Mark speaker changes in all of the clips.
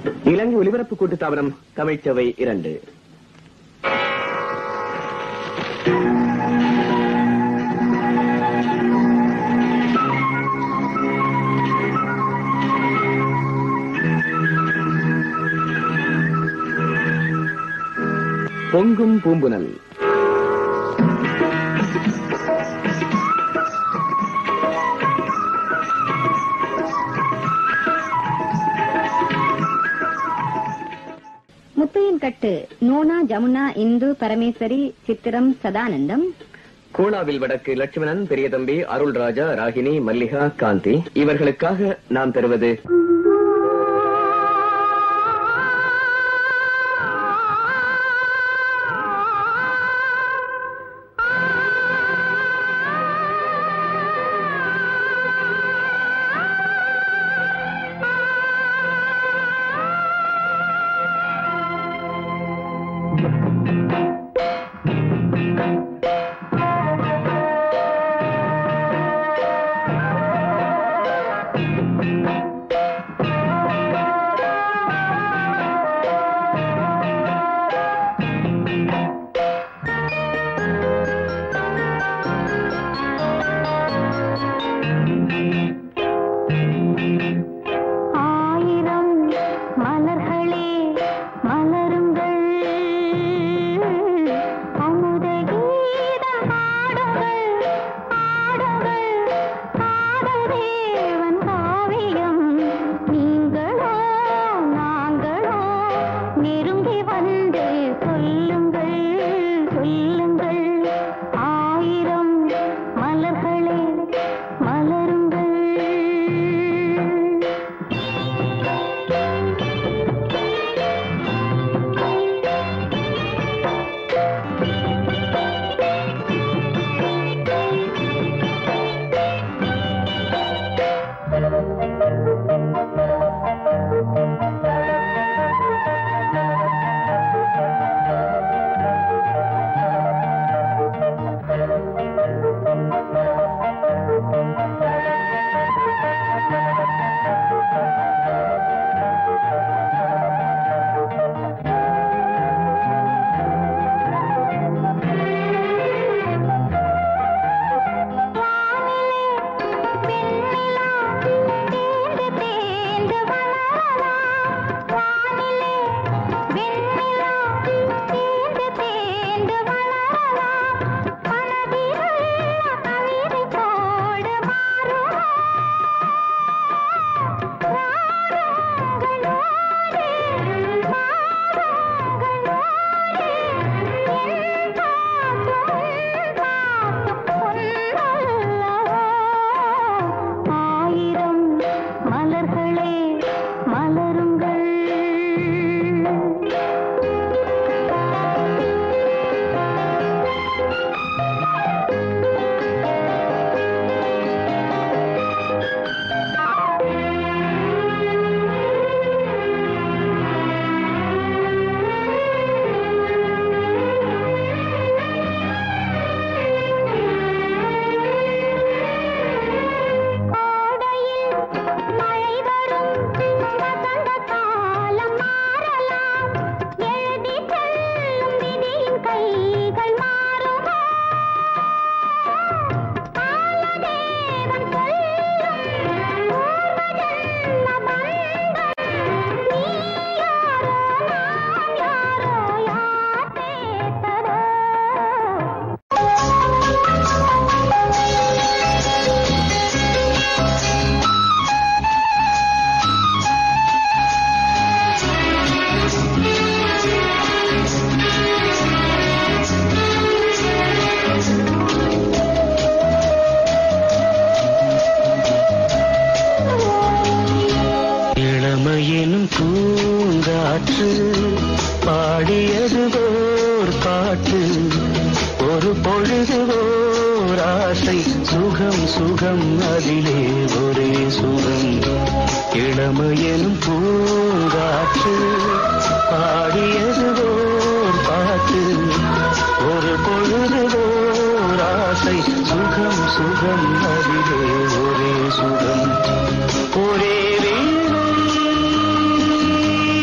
Speaker 1: இலங்கை ஒலிபரப்பு கூட்டுத்தாபனம் தமிழ்ச்சவை இரண்டு பொங்கும் பூம்புனல்
Speaker 2: முத்தையின் கட்டு நோனா ஜமுனா இந்து பரமேஸ்வரி சித்திரம் சதானந்தம்
Speaker 1: கோணாவில் வடக்கு லட்சுமணன் பெரியதம்பி அருள்ராஜா ராகினி மல்லிகா காந்தி இவர்களுக்காக நாம் பெறுவது
Speaker 3: ஆயிரம் மலர்களே மலருங்கள் அமுத கீதம் ஆடுங்கள் ஆடுங்கள் காதல் தேவன் காவியம் நீங்களோ நாங்களோ நெருங்கி வந்து சொல்லுங்கள் சொல்லுங்கள் ஆயிரம் மலர்களே மலருங்கள் தேர்ந்து தேர்ந்து வளரலாம் வானிலே வெண்ணிலா தேர்ந்து தேர்ந்து வளரலாம் மனதிலுள்ள கவிதை போடு மாறுமா ராகங்களோடு பாவங்களோடு என் பாட்டு உன் பாட்டு பொன்னல்லவோ ஆயிரம் மலர்களே மலருங்கள் கோடையில் மழை வரும் வசந்த காலம் மாறலாம் எழுதி செல்லும் விதியின் கைகள் மாறுமா காலதேவன் சொல்லும் பூர்வஜன்ம பந்தம் நீ யாரோ நான் யாரோ யார் சேர்த்ததோ
Speaker 4: இளமையினும் பூங்காற்று பாடியது ஓர் பாட்டு ஒரு பொழுது ஓர் ஆசை சுகம் சுகம் அதிலே ஒரே சுகம் இளமையினும் பூங்காற்று பாடியது ஓர் பாட்டு ஒரு பொழுது ஓர் ஆசை சுகம் சுகம் அதிலே ஒரே சுகம் ஒரே வீணை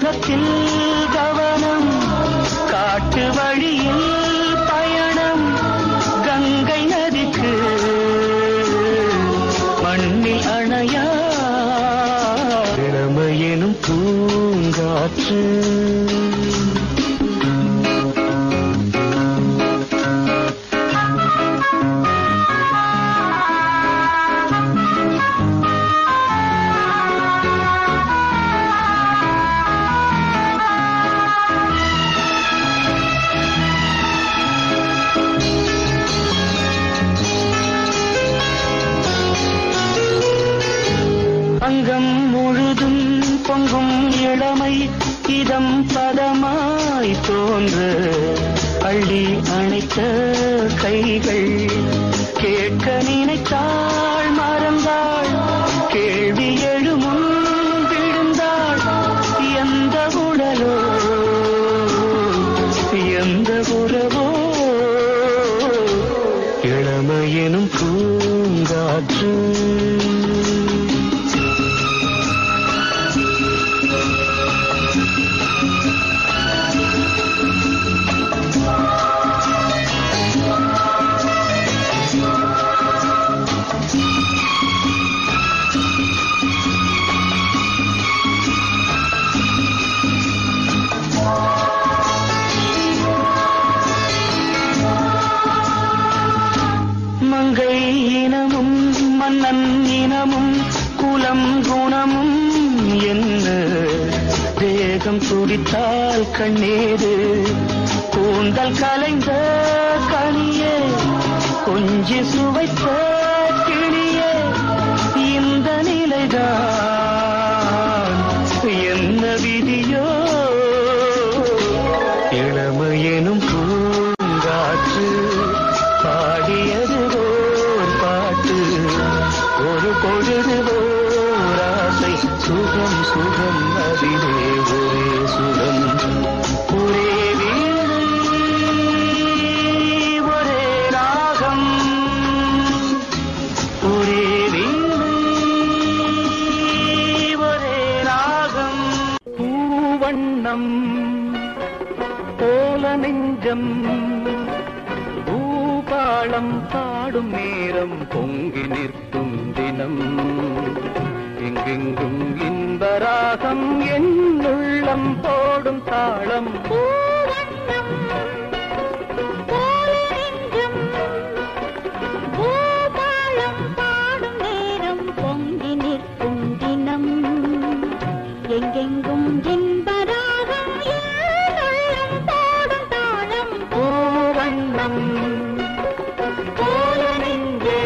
Speaker 4: தூரத்தில் கவனம் காட்டு வழியில் பயணம் கங்கை நதிக்கு மண்ணில் அணையா இளமையெனும் பூங்காற்று அங்கம் முழுதும் பொங்கும் இளமை இதம் பதமாய் தோன்று அள்ளி அணைத்த கைகள் கேட்க நினைத்தாள் மறந்தாள் கேள்வி எழுமுன் விழுந்தாள் எந்த உடலோ எந்த உறவோ இளமையெனும் பூங்காற்று மங்கை இனமும் மன்னன் இனமும் குலம் குணமும் என்ன தேகம் துடித்தால் கண்ணீரு கூந்தல் கலைந்த கனியே கொஞ்சி சுவைத்த கிளியே இந்த நிலைதான் என்ன விதியோ இளமையெனும் பூங்காற்று பாடியது ஓர் பாட்டு ஒரு பொழுது ஓர் ஆசை சுகம் சுகம் அதிலே ஒரே சுகம் ஒரே வீணை ஒரே ராகம் ஒரே வீணை ஒரே ராகம் பூவண்ணம் போல நெஞ்சம் பூபாளம் பாடும் நேரம் பொங்கி நிற்கும் தினம் எங்கெங்கும் இன்பராகம் என் உள்ளம் போடும் தாளம்
Speaker 3: பூவண்ணம் போல நெஞ்சம் பூபாலம் பாடும் நேரம் பொங்கி நிற்கும் தினம் எங்கெங்கும் இன்பராகம் உள்ளம் பாடும் தாளம்
Speaker 4: பூவண்ணம் போல நெஞ்சே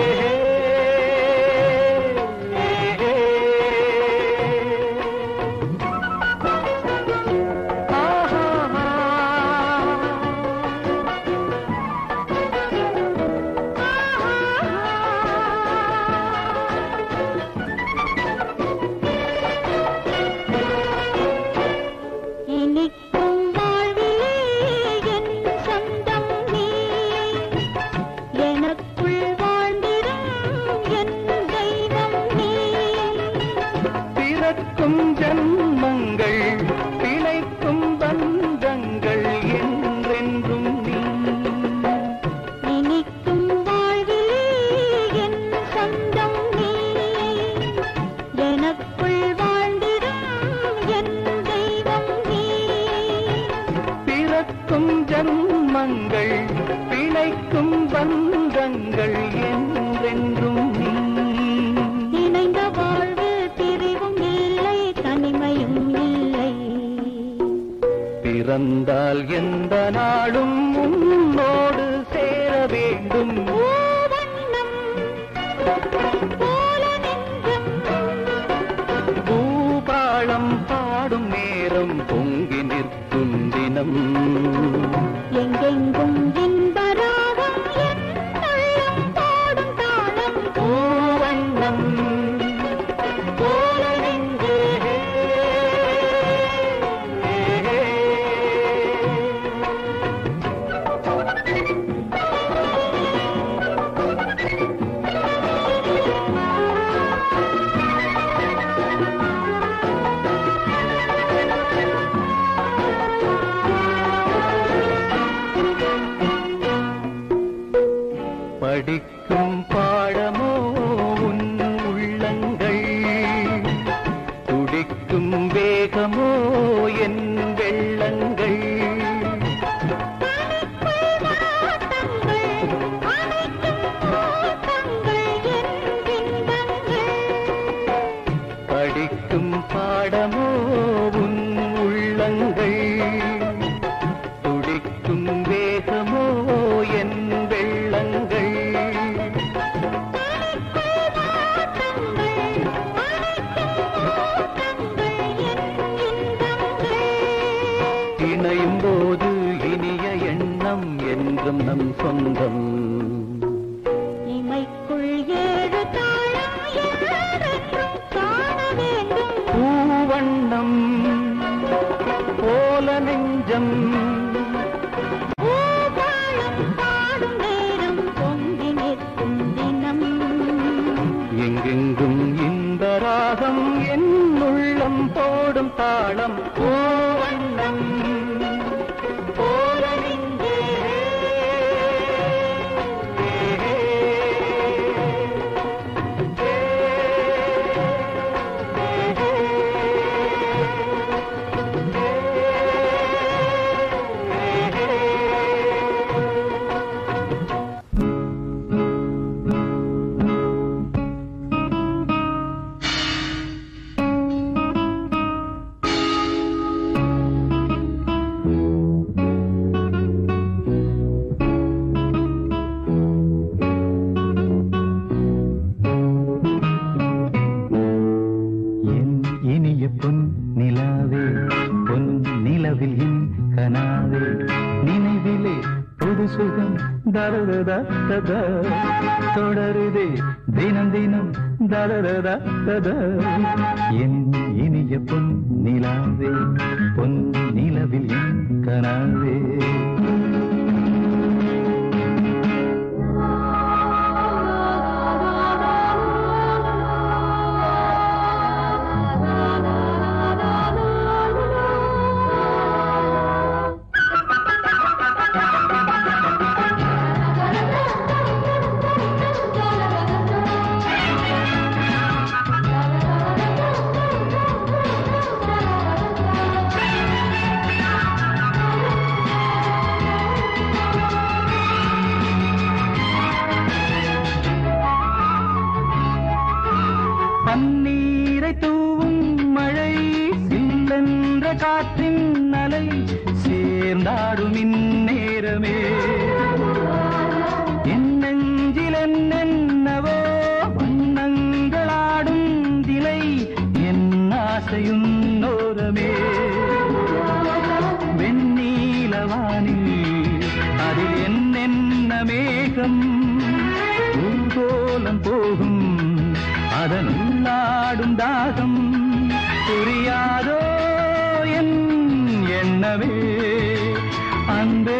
Speaker 3: இனிக்கும் வாழ்விலே என் சொந்தம் நீ எனக்குள் வாழ்ந்திடும் என் தெய்வம் நீ
Speaker 4: பிறக்கும் ஜன்மங்கள் பிழைக்கும் பந்தங்கள் என்றென்றும் நீ
Speaker 3: இனிக்கும் வாழ்விலே என் சொந்தம் நீ எனக்குள் வாழ்ந்திடும் என் தெய்வம் நீ
Speaker 4: பிறக்கும் ஜன்மங்கள் பிழைக்கும் பந்தங்கள் என்றென்றும் நீ
Speaker 3: இணைந்த வாழ்வு பிரிவும் இல்லை தனிமையும் இல்லை
Speaker 4: பிறந்தால் எந்த நாளும் உன்னோடு சேர வேண்டும்
Speaker 3: பூவண்ணம் போல நெஞ்சம்
Speaker 4: பூபாளம் பாடும் நேரம் பொங்கி நிற்கும் தினம்
Speaker 3: எங்கெங்கும் இன்பராகம் என் உள்ளம் பாடும்
Speaker 4: படிக்கும் பாடமோ உன் உள்ளங்கள் துடிக்கும் வேகமோ என் வெள்ளங்கள் படிக்கும் பாடமோ உன் உள்ளங்கள் துடிக்கும் வேகமோ என் வெள்ளங்கள் இணையும் போது இனிய எண்ணம் என்றும் நம் சொந்தம்
Speaker 3: இமைக்குள் ஏழு தாளம் என்றும் காண வேண்டும்
Speaker 4: பூவண்ணம் போல நெஞ்சம்
Speaker 3: பூபாலம் பாடும் நேரம் பொங்கி நிற்கும் தினம்
Speaker 4: எங்கெங்கும் இந்த ராகம் என் உள்ளம் போடும் தாளம் பூவண்ணம் போல நெஞ்சே.
Speaker 5: என் இனிய பொன் நிலாவே பொன் நிலவில் என் கனாவே நினைவிலே புது சுகம் தரதா ததா தொடருதே தினம் தினம் தரதா ததா என் இனிய பொன் நிலாவே பொன் நிலவில் என் கனாவே பன்னீரை தூவும் மழை சில்லென்ற காற்றின் அலை சேர்ந்தாடும் இந்நேரமே என் நெஞ்சில் என்னென்னவோ வண்ணங்களாடும் திலை என் ஆசையும் நோரமே வெண்ணீலவானில் அதில் என்னென்ன மேகம் ஊர்கோலம் போகும் அதன் உள்ளாடும் தாகம் புரியாதோ என் எண்ணமே அன்பே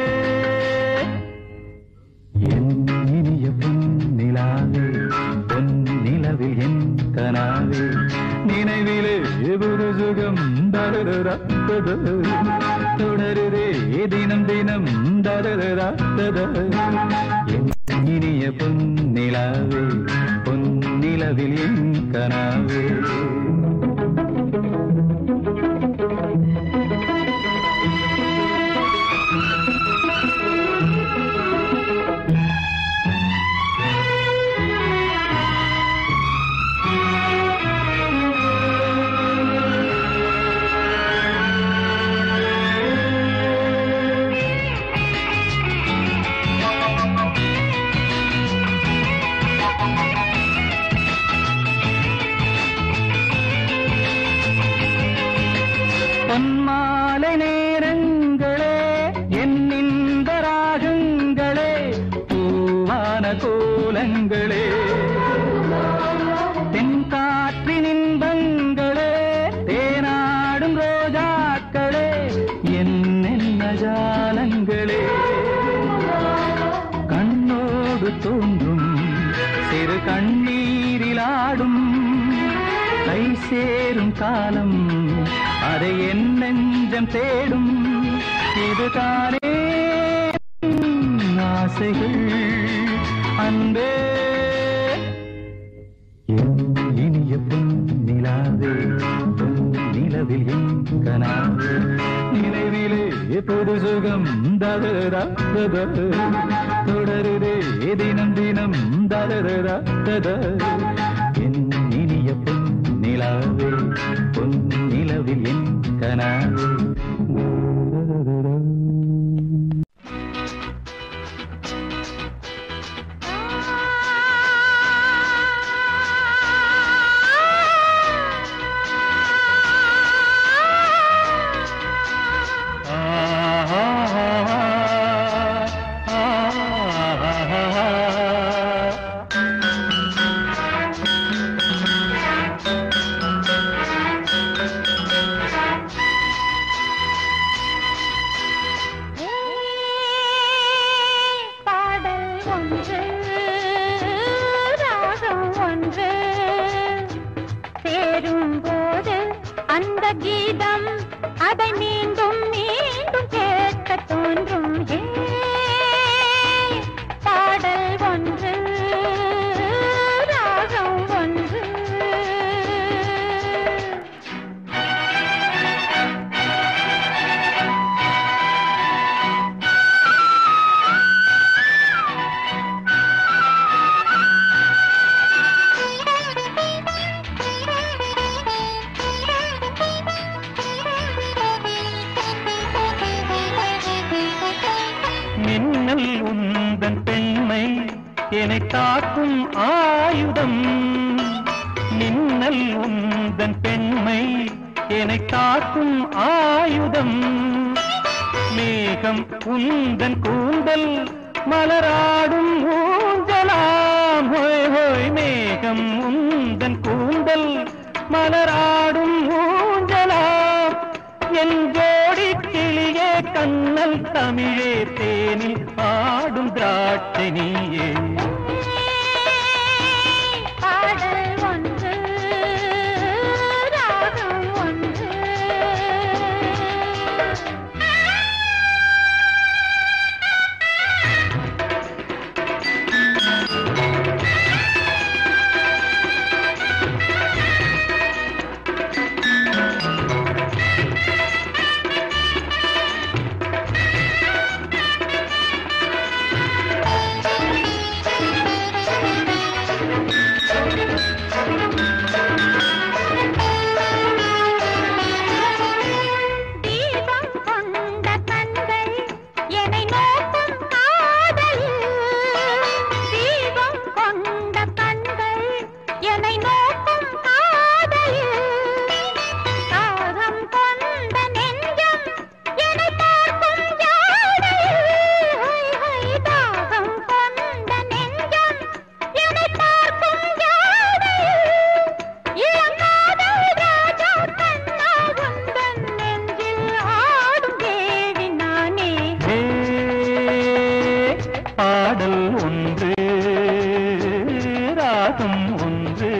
Speaker 5: என் இனிய பொன் நிலாவே பொன் நிலவில் என் கனாவே நினைவிலே புது சுகம் தருதா தொடருதே தினம் தினம் தருதா என் இனிய பொன் நிலாவே பொன் நிலவில் என் கனாவே பொன்மாலை நேரங்களே என் இந்த ராகங்களே பூவான கோலங்களே தென்காற்றின் இன்பங்களே தேனாடும் ரோஜாக்களே என்னென்ன ஜாலங்களே கண்ணோடு தோன்றும் சிறு கண்ணீரிலாடும் கை சேரும் காலம் அதை என் நெஞ்சம் தேடும் இதுதானே ஆசைகள் அன்பே என் இனிய பொன் நிலாவே பொன் நிலவில் என் கனாவே நினைவிலே எப்போது சுகம் ததரா தத தொடருதே தினம் தினம் ததரா தத என் இனிய பொன் நிலாவே பொன் நிலவில் என் கனாவே
Speaker 3: பாடல் ஒன்று ராகம் ஒன்று சேரும் போது அந்த கீதம் அதை மீண்டும் மீண்டும் கேட்க தோன்றும் ஏ, பாடல் ஒன்று ராகம் ஒன்று
Speaker 5: மின்னல் உந்தன் பெண்மை என்னை தாக்கும் ஆயுதம் மின்னல் உந்தன் பெண்மை என்னை தாக்கும் ஆயுதம் மேகம் உந்தன் கூந்தல் மலராடும் ஊஞ்சலாம் ஹோய் ஹோய் மேகம் உந்தன் கூந்தல் மலராடும் ஊஞ்சலாம் என் ஜோடி கிளியே கண்ணல் தமிழே தேனில் ஆடும் திராட்சை நீயே
Speaker 3: பாடல் ஒன்று ராகம் ஒன்று தீபம் கொண்ட கண்கள் என்னை நோக்கும் காதலில் தீபம் கொண்ட கண்கள் என்னை நோக்கும் காதலில் தாகம் கொண்ட நெஞ்சம் என்னை பார்க்கும் ஜாடையில் ஹை, ஹை, தாகம் கொண்ட நெஞ்சம் என்னை பார்க்கும் ஜாடையில் இளங்காதல் ராஜா கண்ணா உந்தன் நெஞ்சில் ஆடும் தேவி நானே
Speaker 5: ஏ, பாடல் ஒன்று ராகம் ஒன்று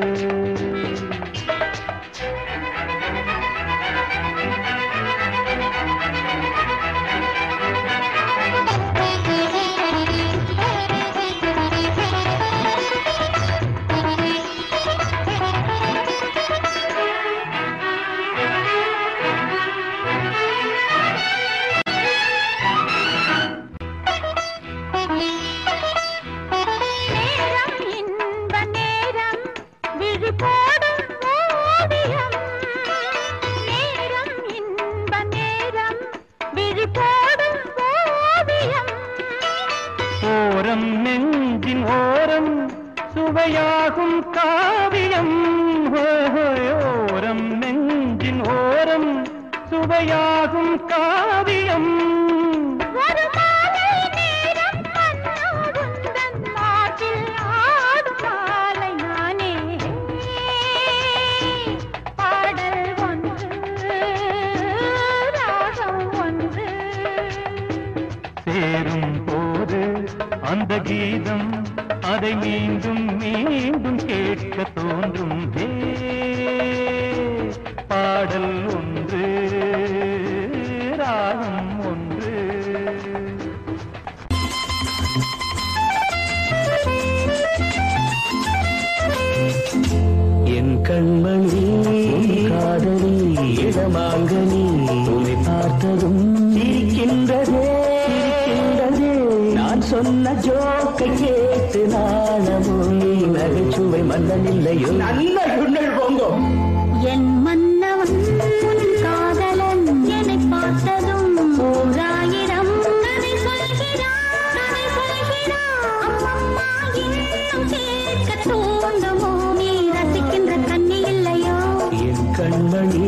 Speaker 3: நேரம் இன்ப நேரம் விழி போடும் ஓவியம் நேரம் இன்ப நேரம் விழி போடும் ஓவியம்
Speaker 5: ஓரம் நெஞ்சின் ஓரம் சுவையாகும் காவியம் ஹோய், ஹோய், ஓரம் நெஞ்சின் ஓரம் சுவையாகும் காவியம்
Speaker 3: ஒரு மாலை நேரம் மன்னா உந்தன் நாட்டில் ஆடும் மாலை நானே பாடல் ஒன்று ராகம் ஒன்று
Speaker 5: சேரும் போது அந்த கீதம் அதை மீண்டும் மீண்டும் கேட்க தோன்றும் ஏ, பாடல் ஒன்று ராகம் ஒன்று
Speaker 6: கண்மணி உன் காதலி இடமாங்கனி உன்னை பார்த்ததும் சிரிக்கின்றதே சிரிக்கின்றதே நான் சொன்ன ஜோக்கை கேட்டு நாணமோ நீ நகைச்சுவை மன்னன் இல்லையோ நல்ல குண்டல் போங்கோ
Speaker 3: என் மன்னவன் உன் காதலன் என்னை பார்த்ததும் ஓராயிரம் கதை சொல்கிறான் கதை சொல்கிறான் அம்மம்மா இன்னும் கேட்க தூண்டுமோ நீ ரசிக்கின்ற கண்ணி இல்லையோ
Speaker 6: என் கண்மணி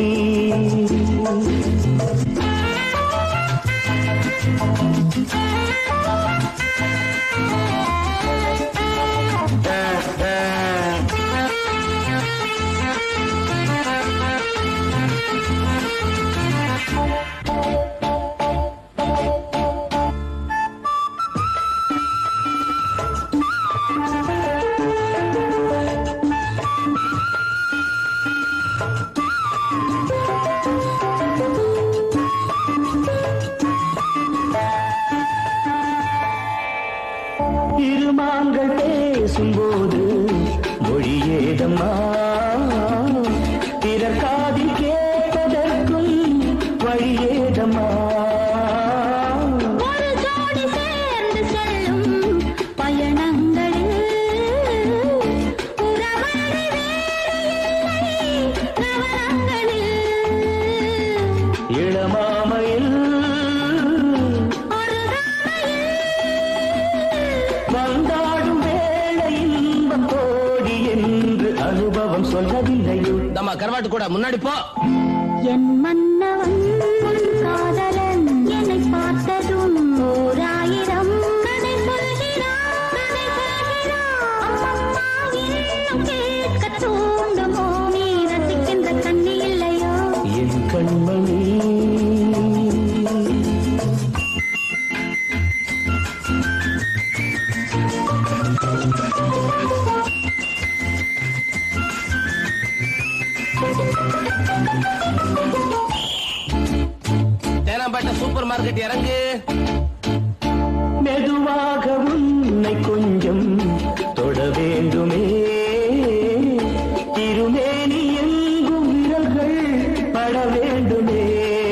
Speaker 6: இருமாங்கள் பேசும்போது மொழியேதம்மா பிறர் காதில் கேட்பதற்கும் வழியேதம்மா
Speaker 3: ஒரு ஜோடி சேர்ந்து செல்லும் பயணங்களில் உறவழி வேறு இல்லை கவனங்களில்
Speaker 6: இளமாமையில்
Speaker 3: ஒரு
Speaker 6: வந்தாடும் வேளை இன்பம் கோடி என்று அனுபவம் சொல்லவில்லையோ
Speaker 1: நம்ம கருவாட்டு கூட முன்னாடி போ
Speaker 3: என் மன்னவன் உன் காதலன் என்னை பார்த்ததும் ஓராயிரம் கதை சொல்கிறான் கதை சொல்கிறான் அம்மம்மா இன்னும் கேட்க தூண்டுமோ நீ ரசிக்கின்ற கண்ணி இல்லையோ
Speaker 6: என் கண்மணி
Speaker 1: தேனாம்பேட்டை சூப்பர் மார்க்கெட் இறங்கு
Speaker 6: மெதுவாக உன்னை கொஞ்சம் தொட வேண்டுமே திருமேனி எங்கும் விரல்கள் பட வேண்டுமே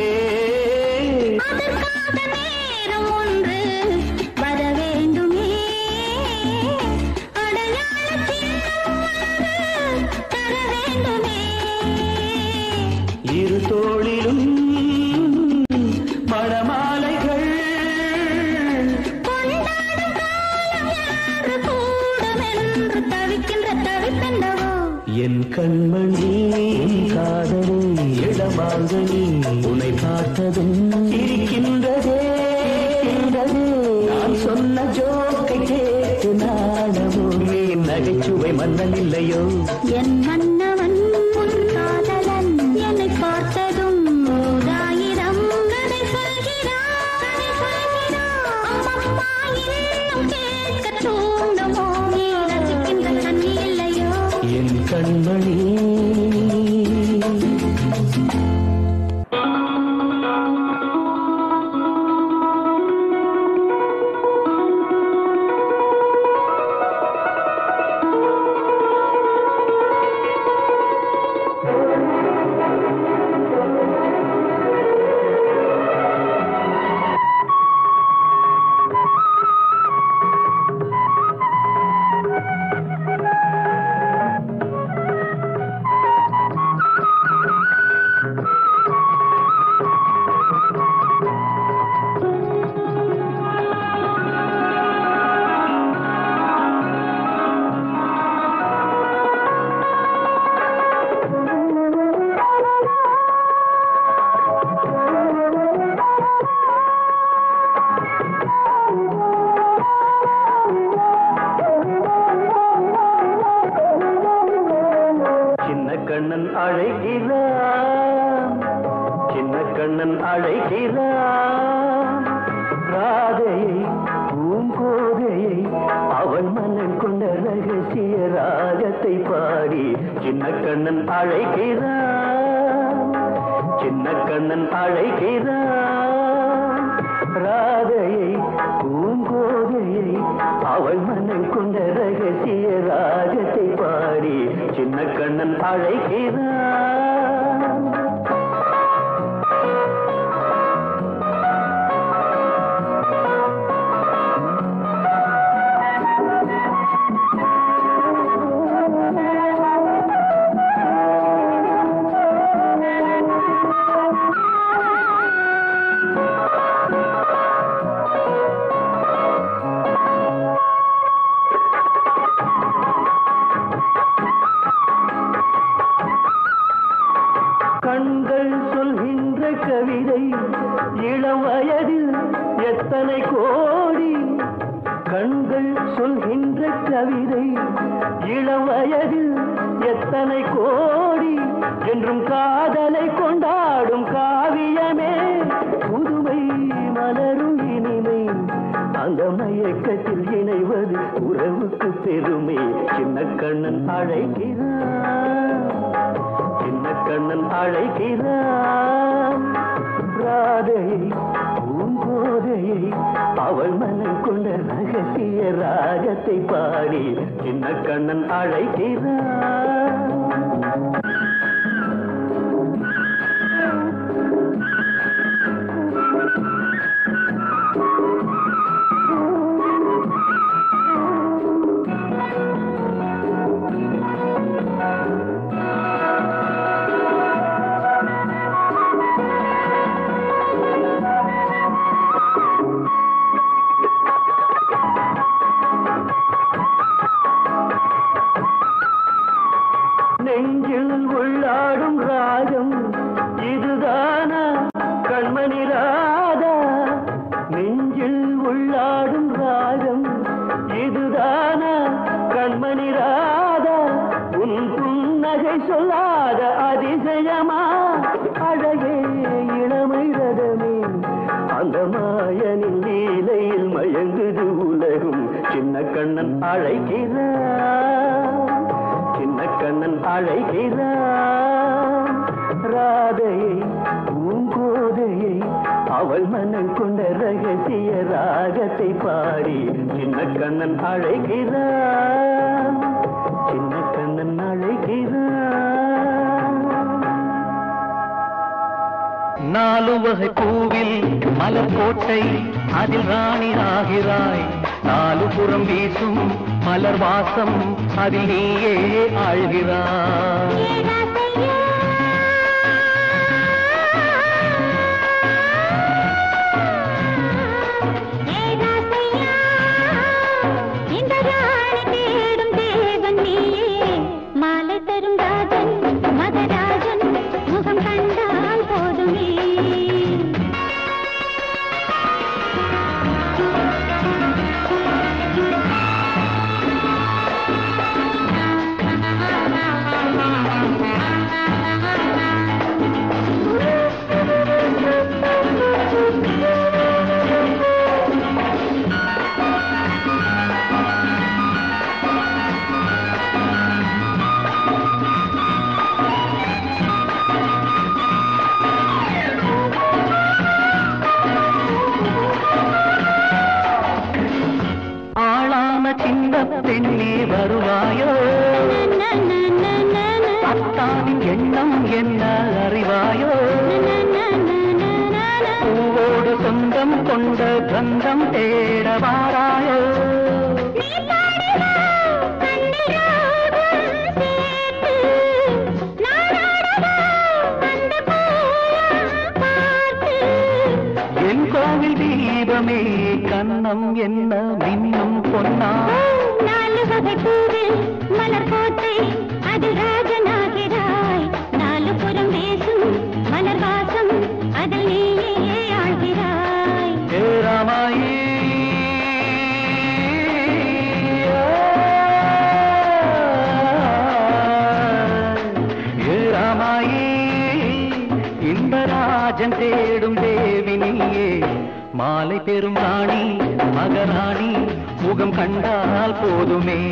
Speaker 3: அதற்காக நேரம் ஒன்று வர வேண்டுமே அடையாள சின்னம் ஒன்று தர வேண்டுமே
Speaker 6: இரு தோளிலும் மணமாலைகள்
Speaker 3: கொண்டாடும் காலம் யாரு கூடுமென்று தவிக்கின்ற தவிப்பென்னவோ
Speaker 6: என் கண்மணி உன் காதலி இடமாங்கனி உன்னை பார்த்ததும் இருக்கின்றதே இருக்கின்றதே. நான் சொன்ன ஜோக்கை கேட்டு நாடமோ நீ நகைச்சுவை மன்னன் இல்லையோ
Speaker 3: என் மன்னவன் உன் காதலன் என்னை பார்த்ததும் ஓராயிரம் கதை சொல்கிறான் கதை சொல்கிறான் அம்மம்மா இன்னும் கேட்க தூண்டுமோ நீ ரசிக்கின்ற கண்ணி இல்லையோ
Speaker 6: என் கண்மணி சின்ன கண்ணன் அழைக்கிறான் சின்ன கண்ணன் அழைக்கிறான் ராதையை பூங்கோதையை அவன் மன்னன் கொண்ட ரகசிய ராகத்தை பாடி சின்ன கண்ணன் அழைக்கிறான் சின்ன கண்ணன் அழைக்கிறான் ராதையை பூங்கோதையை அவள் மனம் கொண்ட ரகசிய ராகத்தை பாடி சின்ன சின்ன கண்ணன் அழைக்கிறான் கண்கள் சொல்கின்ற கவிதை இளம் வயதில் எத்தனை கோடி கண்கள் சொல்கின்ற கவிதை இளம் வயதில் எத்தனை கோடி என்றும் காதலை கொண்டாடும் காவியமே புதுமை மலரும் இனிமை அந்த மயக்கத்தில் இணைவது உறவுக்கு பெருமை சின்ன கண்ணன் அழைக்கிறான் சின்ன கண்ணன் அழைக்கிறான் ராதையை பூங்கோதையை அவள் மனம் கொண்ட ரகசிய ராகத்தை பாடி சின்ன கண்ணன் அழைக்கிறான் நெஞ்சில் உள்ளாடும் ராகம் இதுதானா கண்மணி ராதா நெஞ்சில் உள்ளாடும் ராகம் இதுதானா கண்மணி ராதா உன் புன்னகை சொல்லாத அதிசயமா அழகே இளமை ரதமே அந்த மாயனின் லீலையில் மயங்குது உலகும் சின்ன கண்ணன் அழைக்கிறான் சின்ன கண்ணன் அழைக்கிறான் ராதையை பூங்கோதையை அவள் மனம் கொண்ட ரகசிய ராகத்தை பாடி சின்ன கண்ணன் அழைக்கிறான் சின்ன கண்ணன் அழைக்கிறான்
Speaker 4: நாலு வகை பூவில் மலர் கோட்டை அதில் ராணி ஆகிறாய் நாலு புறம் வீசும் மலர் வாசம் அதில் நீயே ஆழ்கிறாய்
Speaker 3: மாலை தரும் ராஜன் மகராஜன் முகம் கண்டால் போதுமே
Speaker 4: ஆளான சின்ன பெண்ணே வருவாயோ அத்தாவின் எண்ணம் என்ன அறிவாயோ பூவோடு சொந்தம் கொண்ட கந்தம் தேட வாராயோ என் கோவில் தீபமே கண்ணம் என்ன மின்னும் பொன்னா
Speaker 3: நாலு வகை பூவில் மலர் கோட்டை அதில் ராஜனாகிறாய் நாலு புறம் வீசும் மலர் வாசம் அதில் நீயே ஆழ்கிறாய்
Speaker 4: ஏ ராமாயி ஏ ராமாயி இந்த ராஜன் தேடும் தேவி நீயே மாலை பெறும் ராணி மகராணி முகம் கண்டால் போதுமே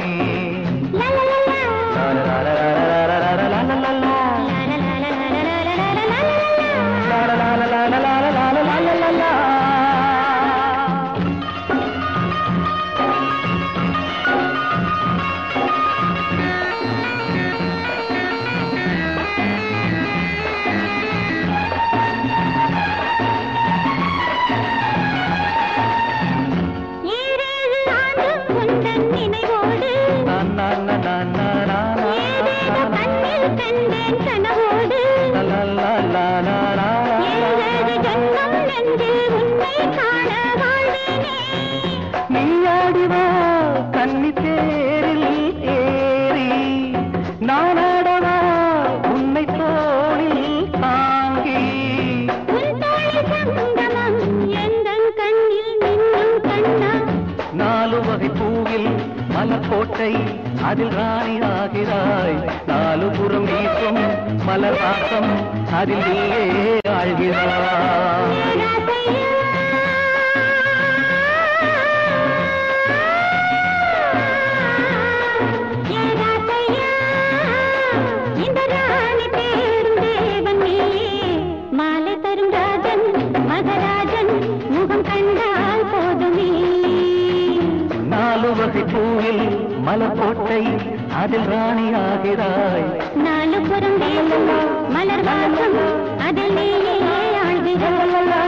Speaker 4: மலக்கோட்டை அதில் ராணி ஆகிறாய் நாலு புறம் வீசும் மலர் வாசம் அதில் நீயே ஆழ்கிறாய்
Speaker 3: இந்த ராணி தேடும் தேவன் நீயே மாலை தரும் ராஜன் மகராஜன் முகம் கண்டால் போதுமே
Speaker 4: நாலு வகை பூவில் மலக்கோட்டை அதில் ராணி ஆகிறாய்
Speaker 3: நாலு புறம் வீசும் மலர் வாசம் அதில் நீயே ஆழ்கிறாய்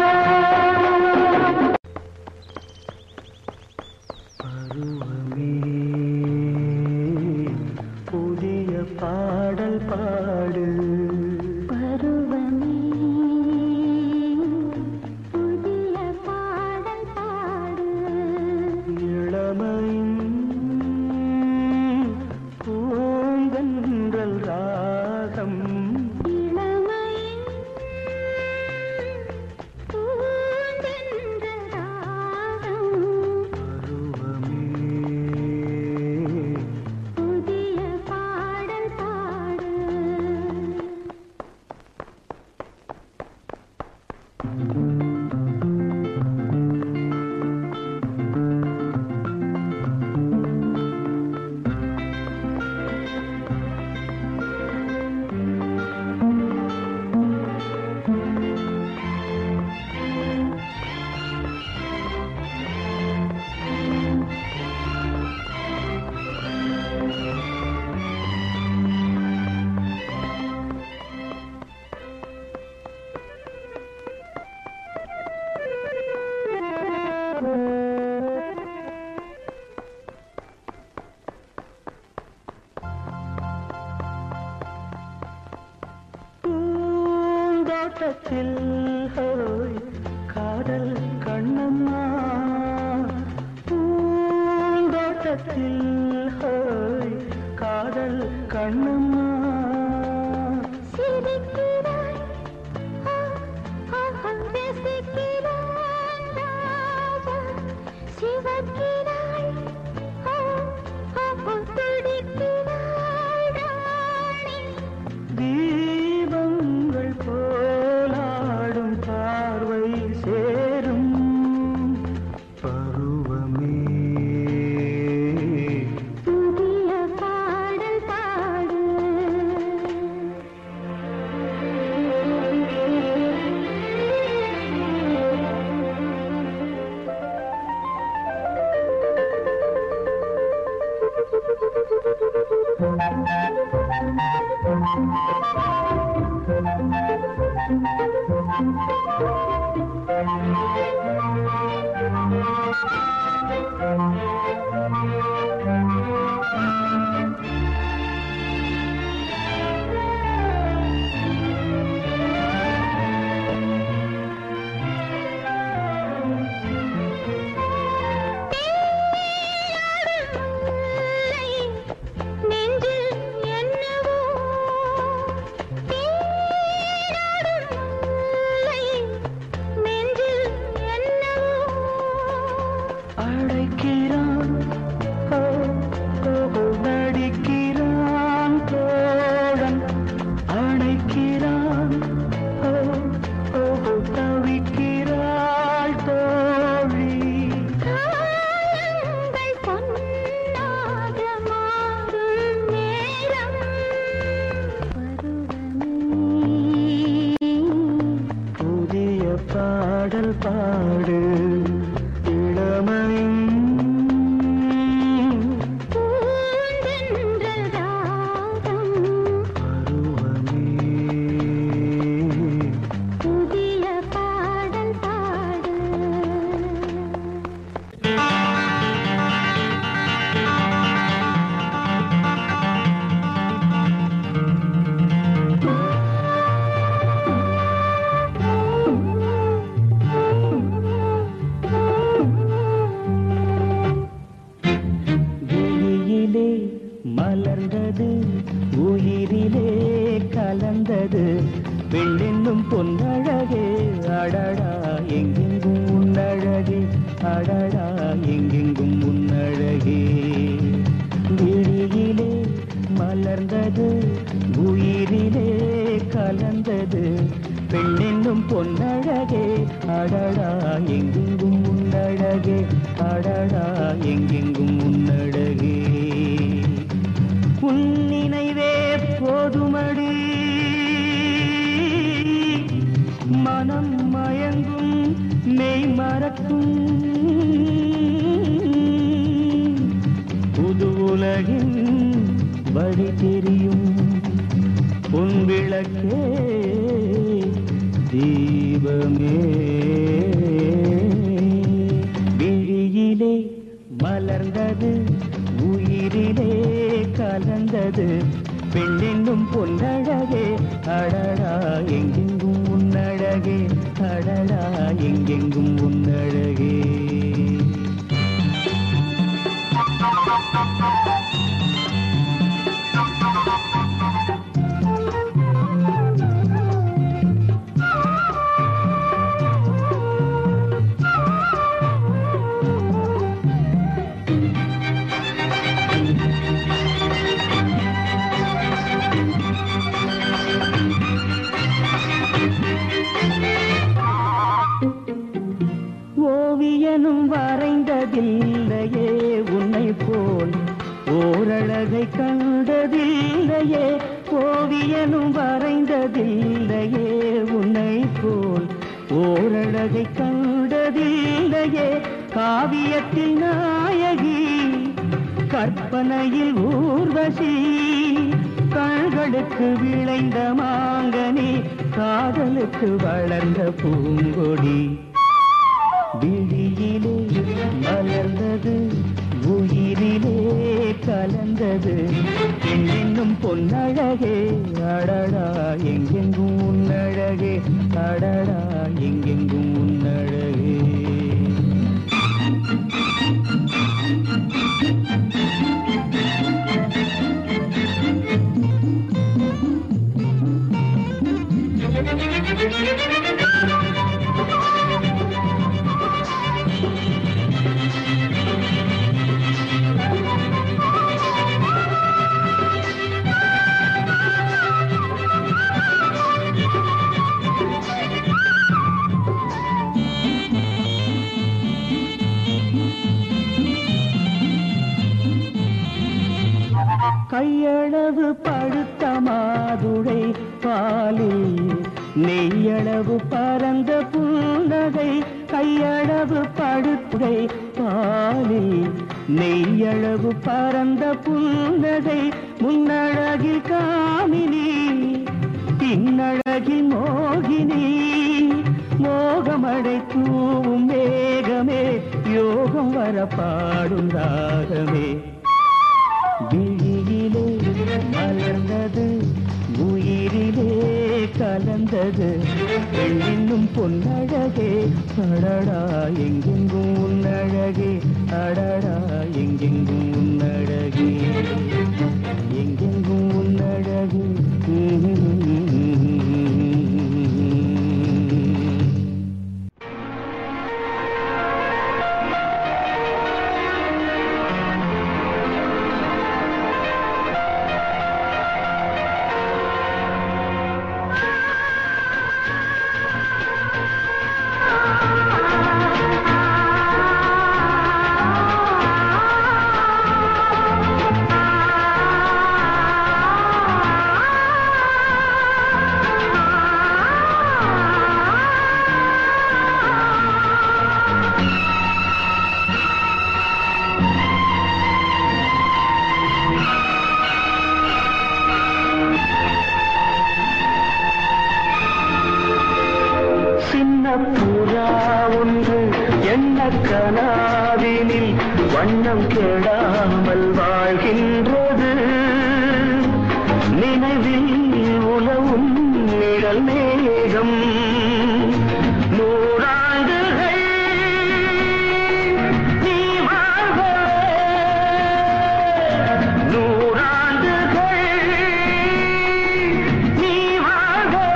Speaker 6: புதிய பாடல் பாடு
Speaker 3: பருவமே புதிய பாடல் பாடு
Speaker 6: இளமையின் பூங்கன்றல் ராகம்
Speaker 3: இளமையின் பூந்தென்ற ராகம்
Speaker 6: பருவமே
Speaker 3: புதிய பாடல் பாடு
Speaker 6: பூந்தோட்டத்தில் ஹோய் காதல் கண்ணம்மா பூந்தோட்டத்தில் ஹோய் காதல் கண்ணம்மா
Speaker 3: சிரிக்கிறாய் ஆ, ஆ, ஆ, ரசிக்கிறான் ராஜா சிவக்கிறாய் ஆ, ஆ, ஆ, துடிக்கிறாய் ராணி
Speaker 6: தீபங்கள் போலாடும் பார்வை சேரும் பருவமே
Speaker 3: புதிய பாடல் பாடு நெஞ்சில் என்னவோ தேடாடும் முல்லை நெஞ்சில் என்னவோ
Speaker 6: அழைக்கிறான் ஓ, ஓ, ஓ, நடிக்கிறான் தோழன் அணைக்கிறான் ஓ, ஓ, ஓ, தவிக்கிறாள் தோழி
Speaker 3: காலங்கள் பொன்னாக மாறும் நேரம் பருவமே
Speaker 6: புதிய பாடல் பாடு இளமையின்
Speaker 3: பூந்தென்றல் ராகம்
Speaker 6: பருவமே
Speaker 3: புதிய பாடல் பாடு
Speaker 6: விழியிலே மலர்ந்தது உயிரிலே கலந்தது பெண்ணென்னும் பொன்னழகே அடடா எங்கெங்கும் உன்னழகே அடடா எங்கெங்கும் உன்னழகே கலந்தது பெண்ணென்னும் பொன்னழகே அடடா எங்கெங்கும் உன்னழகே அடடா எங்கெங்கும் உன்னழகே உன் நினைவே போதுமடி மனம் மயங்கும் மெய் மறக்கும் புது உலகின் வழி தெரியும் உன் விளக்கே தீபமே விழியிலே மலர்ந்தது உயிரிலே கலந்தது பெண்ணென்னும் பொன்னழகே அடடா எங்கெங்கும் உன்னழகே அடடா எங்கெங்கும் உன்னழகே ஓவியனும் வரைந்ததில்லையே உன்னை போல் ஓரழகை கண்டதில்லையே ஓவியனும் வரைந்ததில்லையே உன்னை போல் ஓரழகை கண்டதில்லையே காவியத்தில் நாயகி கற்பனையில் ஊர்வசி கண்களுக்கு விளைந்த மாங்கனி காதலுக்கு வளர்ந்த பூங்கொடி விழியிலே மலர்ந்தது உயிரிலே கலந்தது என்னும் பொன்னழகே அடடா எங்கெங்கும் உன்னழகே அடடா எங்கெங்கும் உன்னழகே கையளவு படுத்த மாதுளை பாலில் நெய்யளவு பரந்த புன்னகை கையளவு படுத்துடை பாலில் நெய்யளவு பரந்த புன்னகை முன்னழகில் காமினி பின்னழகில் மோகினி மோகமடை தூவும் மேகமே யோகம் வர பாடும் ராகமே விழியிலே மலர்ந்தது உயிரிலே கலந்தது பெண்ணின்னும் பொன்னழகே அடடா எங்கெங்கும் உன்னழகே அடடா எங்கெங்கும் உன்னழகே எங்கெங்கும் உன்னழகே சின்ன புறா ஒன்று எண்ண கனாவினில் வண்ணம் கெடாமல் வாழ்கின்றது நினைவில் உலவும் நிழல் மேகம் நூறாண்டுகள் நீ வாழ்கவே நூறாண்டுகள் நீ வாழ்கவே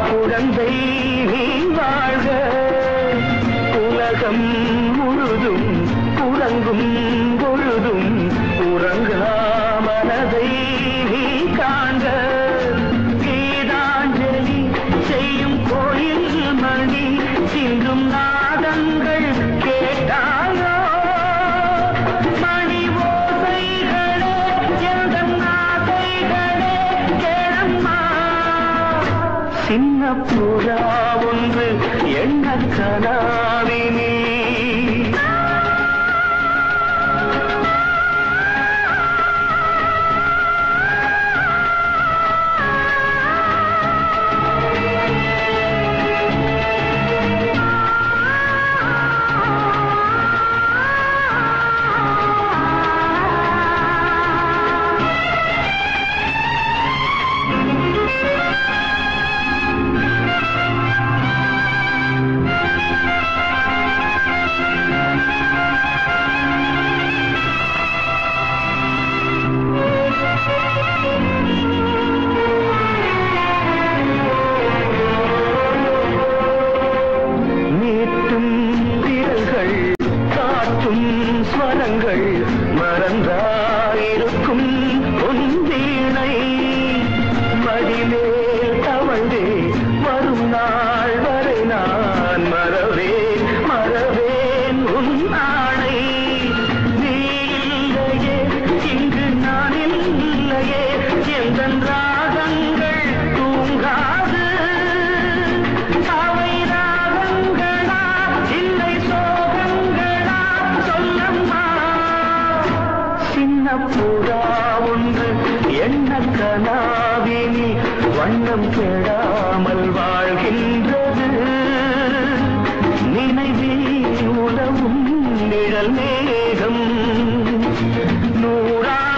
Speaker 6: குழந்தை நீ வாழ்க உலகம் முழுதும் உறங்கும் பொழுதும் உறங்கா மனதை நீ காண்க கீதாஞ்சலி செய்யும் கோயில் மணி சிந்தும் நாதங்கள் கேட்டாயோ மணி ஓசைகளே எந்தன் ஆசைகளே கேளம்மா சின்ன புறா ஒன்று எண்ண கனாவினி நீட்டும் விரல்கள் காட்டும் ஸ்வரங்கள் மறந்தாயிருக்கும் பொந்தீணை மடிமேல் தவழ்ந்தே வரும் நாள் வரை நான் மறவேன் மறவேன் உன் ஆணை நீ இல்லையே இங்கு நான் இல்லையே எந்த ராகங்கள் தூங்காது அவை ராகங்களா இல்லை சோகங்களா சொல்லம்மா சின்ன புறா ஒன்று என்ன கனாவினி வண்ணம் கெடாமல் வாழ்கின்றது நினைவில் உலவும் நிழல் மேகம் நூறா